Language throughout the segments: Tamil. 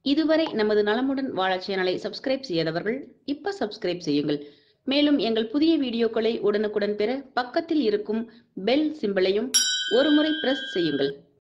இதுவரை நமது நலமுடன் வாழ சேனலை சப்ஸ்கிரைப் செய்யாதவர்கள் இப்ப சப்ஸ்கிரைப் செய்யுங்கள் மேலும் எங்கள் புதிய வீடியோக்களை உடனுக்குடன் பெற பக்கத்தில் இருக்கும் பெல் சிம்பலையும் ஒருமுறை பிரஸ் செய்யுங்கள்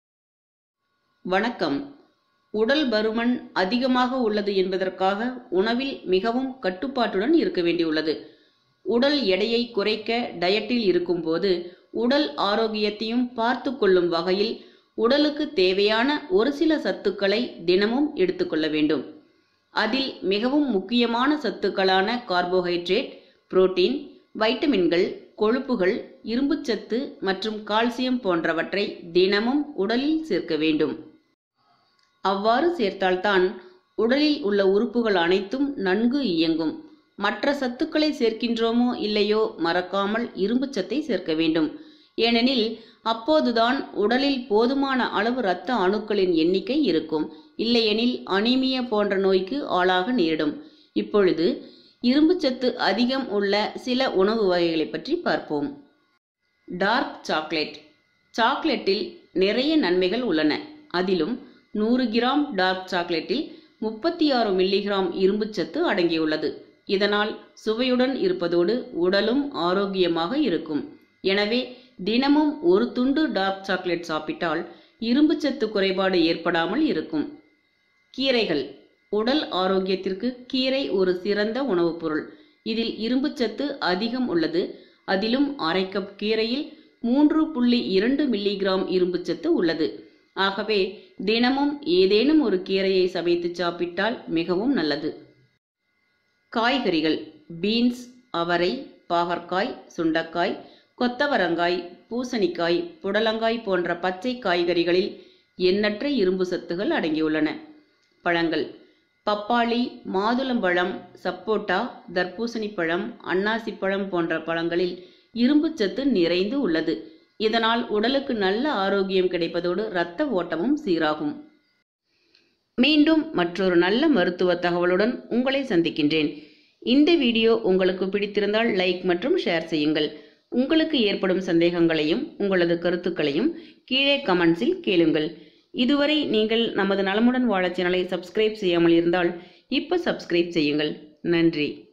வணக்கம் உடல் பருமன் அதிகமாக உள்ளது என்பதற்காக உணவில் மிகவும் கட்டுப்பாட்டுடன் இருக்க வேண்டியுள்ளது உடல் எடையை குறைக்க டயட்டில் இருக்கும்போது உடல் ஆரோக்கியத்தையும் பார்த்து கொள்ளும் வகையில் உடலுக்கு தேவையான ஒரு சில சத்துக்களை தினமும் எடுத்துக்கொள்ள வேண்டும் அதில் மிகவும் முக்கியமான சத்துக்களான கார்போஹைட்ரேட் புரோட்டீன் வைட்டமின்கள் கொழுப்புகள் இரும்புச்சத்து மற்றும் கால்சியம் போன்றவற்றை தினமும் உடலில் சேர்க்க வேண்டும் அவ்வாறு சேர்த்தால்தான் உடலில் உள்ள உறுப்புகள் அனைத்தும் நன்கு இயங்கும் மற்ற சத்துக்களை சேர்க்கின்றோமோ இல்லையோ மறக்காமல் இரும்புச்சத்தை சேர்க்க வேண்டும் ஏனெனில் அப்போதுதான் உடலில் போதுமான அளவு இரத்த அணுக்களின் எண்ணிக்கை இருக்கும் இல்லையெனில் அனீமியா போன்ற நோய்க்கு ஆளாக நேரிடும் இப்பொழுது இரும்புச்சத்து அதிகம் உள்ள சில உணவு வகைகளை பற்றி பார்ப்போம் டார்க் சாக்லேட் சாக்லேட்டில் நிறைய நன்மைகள் உள்ளன அதிலும் நூறு கிராம் டார்க் சாக்லேட்டில் முப்பத்தி ஆறு மில்லிகிராம் இரும்புச்சத்து அடங்கியுள்ளது இதனால் சுவையுடன் இருப்பதோடு உடலும் ஆரோக்கியமாக இருக்கும் எனவே தினமும் ஒரு துண்டு டார்க் சாக்லேட் சாப்பிட்டால் இரும்புச்சத்து குறைபாடு ஏற்படாமல் இருக்கும் கீரைகள் உடல் ஆரோக்கியத்திற்கு கீரை ஒரு சிறந்த உணவுப் பொருள் இதில் இரும்புச்சத்து அதிகம் உள்ளது அதிலும் அரை கப் கீரையில் மூன்று புள்ளி இரண்டு மில்லிகிராம் இரும்புச்சத்து உள்ளது ஆகவே தினமும் ஏதேனும் ஒரு கீரையை சமைத்து சாப்பிட்டால் மிகவும் நல்லது காய்கறிகள் பீன்ஸ் அவரை பாகற்காய் சுண்டக்காய் கொத்தவரங்காய் பூசணிக்காய் புடலங்காய் போன்ற பச்சை காய்கறிகளில் எண்ணற்ற இரும்பு சத்துகள் அடங்கியுள்ளன பழங்கள் பப்பாளி மாதுளம்பழம் சப்போட்டா தர்பூசணி பழம் அன்னாசி பழம் போன்ற பழங்களில் இரும்புச்சத்து நிறைந்து உள்ளது இதனால் உடலுக்கு நல்ல ஆரோக்கியம் கிடைப்பதோடு இரத்த ஓட்டமும் சீராகும் மீண்டும் மற்றொரு நல்ல மருத்துவ தகவலுடன் உங்களை சந்திக்கின்றேன் இந்த வீடியோ உங்களுக்கு பிடித்திருந்தால் லைக் மற்றும் ஷேர் செய்யுங்கள் உங்களுக்கு ஏற்படும் சந்தேகங்களையும் உங்களது கருத்துக்களையும் கீழே கமெண்ட்ஸில் கேளுங்கள் இதுவரை நீங்கள் நமது நலமுடன் வாழ சேனலை சப்ஸ்கிரைப் செய்யாமல் இருந்தால் இப்ப சப்ஸ்கிரைப் செய்யுங்கள் நன்றி